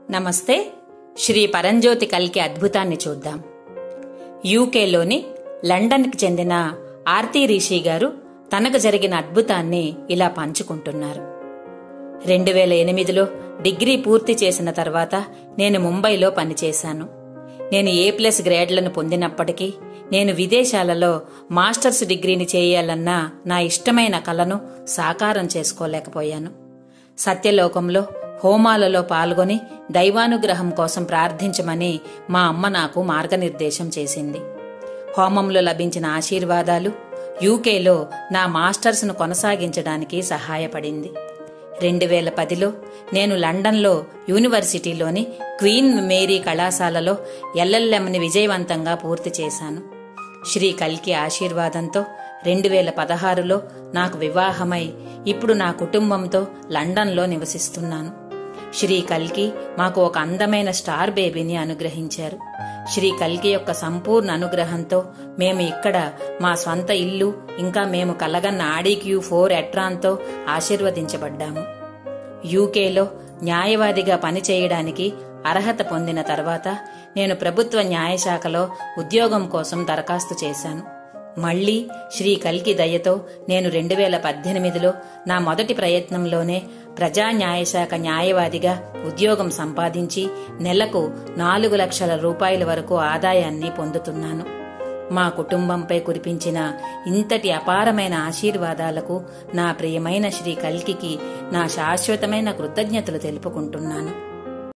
నమస్తే శ్రీ పరంజ్యోతి కల్కి అద్భుతాన్ని చూద్దాం యూకేలోని లండన్కి చెందిన ఆర్తి రిషి గారు తనకు జరిగిన అద్భుతాన్ని ఇలా పంచుకుంటున్నారు రెండు వేల ఎనిమిదిలో డిగ్రీ పూర్తి చేసిన తర్వాత నేను ముంబైలో పనిచేశాను నేను ఏ ప్లస్ గ్రేడ్లను పొందినప్పటికీ నేను విదేశాలలో మాస్టర్స్ డిగ్రీని చేయాలన్న నా ఇష్టమైన కలను సాకారం చేసుకోలేకపోయాను సత్యలోకంలో హోమాలలో పాల్గొని దైవానుగ్రహం కోసం ప్రార్థించమని మా అమ్మ నాకు మార్గనిర్దేశం చేసింది హోమంలో లభించిన ఆశీర్వాదాలు యూకేలో నా మాస్టర్స్ను కొనసాగించడానికి సహాయపడింది రెండు వేల పదిలో నేను లండన్లో యూనివర్సిటీలోని క్వీన్ మేరీ కళాశాలలో ఎల్ఎల్ఎంని విజయవంతంగా పూర్తి చేశాను శ్రీ కల్కి ఆశీర్వాదంతో రెండు వేల పదహారులో నాకు వివాహమై ఇప్పుడు నా కుటుంబంతో లండన్లో నివసిస్తున్నాను శ్రీ కల్కి మాకు ఒక అందమైన స్టార్ బేబీని అనుగ్రహించారు శ్రీ కల్కి యొక్క సంపూర్ణ అనుగ్రహంతో మేము ఇక్కడ మా స్వంత ఇల్లు ఇంకా మేము కలగన్న ఆడిక్యూ ఫోర్ ఎట్రాన్తో ఆశీర్వదించబడ్డాము యూకేలో న్యాయవాదిగా పనిచేయడానికి అర్హత పొందిన తర్వాత నేను ప్రభుత్వ న్యాయశాఖలో ఉద్యోగం కోసం దరఖాస్తు చేశాను మళ్లీ శ్రీ కల్కి దయతో నేను రెండు వేల పద్దెనిమిదిలో నా మొదటి ప్రయత్నంలోనే ప్రజా న్యాయశాఖ న్యాయవాదిగా ఉద్యోగం సంపాదించి నెలకు నాలుగు లక్షల రూపాయల వరకు ఆదాయాన్ని పొందుతున్నాను మా కుటుంబంపై కురిపించిన ఇంతటి అపారమైన ఆశీర్వాదాలకు నా ప్రియమైన శ్రీ కల్కికి నా శాశ్వతమైన కృతజ్ఞతలు తెలుపుకుంటున్నాను